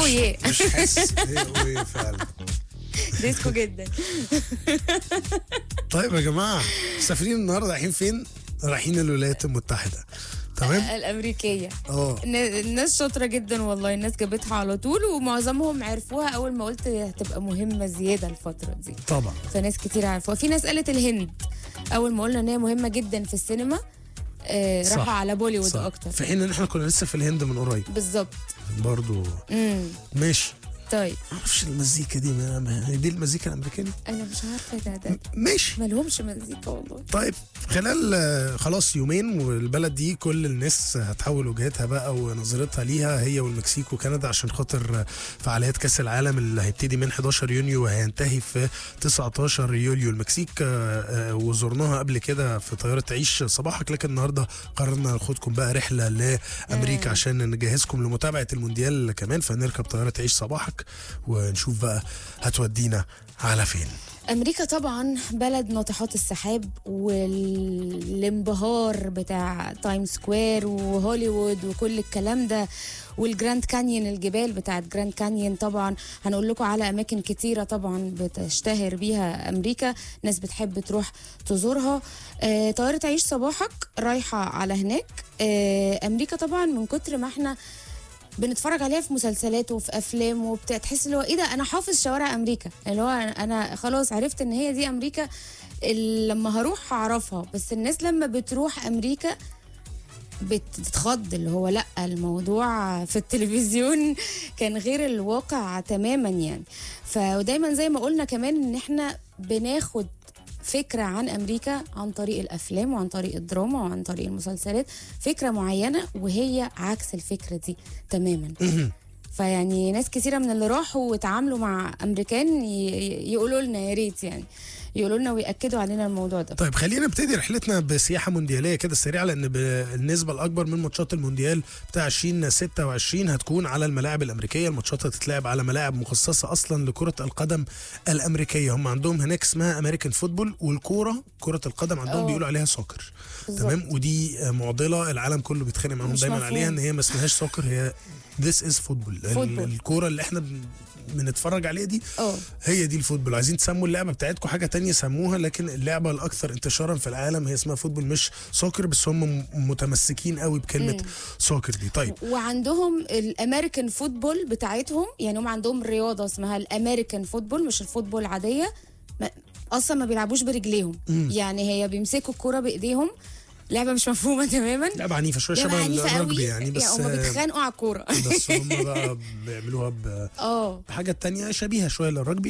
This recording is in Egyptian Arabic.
اوه مش حاسس هي اوه فعلا ديسكو جدا طيب يا جماعه مسافرين النهارده رايحين فين؟ رايحين الولايات المتحده تمام؟ الامريكيه اه الن- الناس شاطره جدا والله الناس جابتها على طول ومعظمهم عرفوها اول ما قلت هتبقى مهمه زياده الفتره دي طبعا فناس كتير عرفوها في ناس قالت الهند اول ما قلنا ان هي مهمه جدا في السينما آه صح. راحوا على بوليوود صح. اكتر في حين ان احنا كنا لسه في الهند من قريب بالظبط برضو امم ماشي طيب معرفش المزيكا دي ما ما- دي المزيكا الامريكاني انا مش عارفه ده ده ماشي مالهمش مزيكا والله طيب خلال آه، خلاص يومين والبلد دي كل الناس هتحول وجهتها بقى ونظرتها ليها هي والمكسيك وكندا عشان خاطر آه، فعاليات كاس العالم اللي هيبتدي من 11 يونيو وهينتهي في 19 يوليو المكسيك آه، آه، وزرناها قبل كده في طياره عيش صباحك لكن النهارده قررنا ناخدكم بقى رحله لامريكا عشان نجهزكم لمتابعه المونديال كمان فنركب طياره عيش صباحك ونشوف بقى هتودينا على فين امريكا طبعا بلد ناطحات السحاب والانبهار بتاع تايم سكوير وهوليوود وكل الكلام ده والجراند كانيون الجبال بتاعت جراند كانيون طبعا هنقول لكم على اماكن كتيره طبعا بتشتهر بيها امريكا ناس بتحب تروح تزورها آه طياره عيش صباحك رايحه على هناك آه امريكا طبعا من كتر ما احنا بنتفرج عليها في مسلسلات وفي افلام وبتاع تحس اللي هو ايه ده انا حافظ شوارع امريكا اللي هو انا خلاص عرفت ان هي دي امريكا اللي لما هروح هعرفها بس الناس لما بتروح امريكا بتتخض اللي هو لا الموضوع في التلفزيون كان غير الواقع تماما يعني فدايما زي ما قلنا كمان ان احنا بناخد فكرة عن أمريكا عن طريق الأفلام وعن طريق الدراما وعن طريق المسلسلات فكرة معينة وهي عكس الفكرة دي تماما فيعني ناس كثيرة من اللي راحوا واتعاملوا مع أمريكان ي- يقولوا لنا يا ريت يعني يقولوا لنا ويأكدوا علينا الموضوع ده طيب خلينا نبتدي رحلتنا بسياحه موندياليه كده سريعه لان ب- النسبه الاكبر من ماتشات المونديال بتاع 2026 هتكون على الملاعب الامريكيه الماتشات هتتلعب على ملاعب مخصصه اصلا لكره القدم الامريكيه هم عندهم هناك اسمها امريكان فوتبول والكوره كره القدم عندهم أوه. بيقولوا عليها سوكر بالظبط. تمام ودي آه، معضله العالم كله بيتخانق معاهم مش دايما مفهوم. عليها ان هي ما اسمهاش سوكر هي ذس از فوتبول فوتبول. الكوره اللي احنا بن- بنتفرج عليها دي اه هي دي الفوتبول عايزين تسموا اللعبه بتاعتكم حاجه تانية سموها لكن اللعبه الاكثر انتشارا في العالم هي اسمها فوتبول مش سوكر بس هم م- متمسكين قوي بكلمه سوكر دي طيب وعندهم الامريكان فوتبول بتاعتهم يعني هم عندهم رياضه اسمها الامريكان فوتبول مش الفوتبول العاديه ما اصلا ما بيلعبوش برجليهم يعني هي بيمسكوا الكوره بايديهم لعبه مش مفهومه تماما لعبه عنيفه شويه لعبه شبه عنيفه الرجبي قوي يعني بس هم بيتخانقوا على الكوره بس هم بقى بيعملوها ب- اه بحاجه تانية شبيهه شويه للرجبي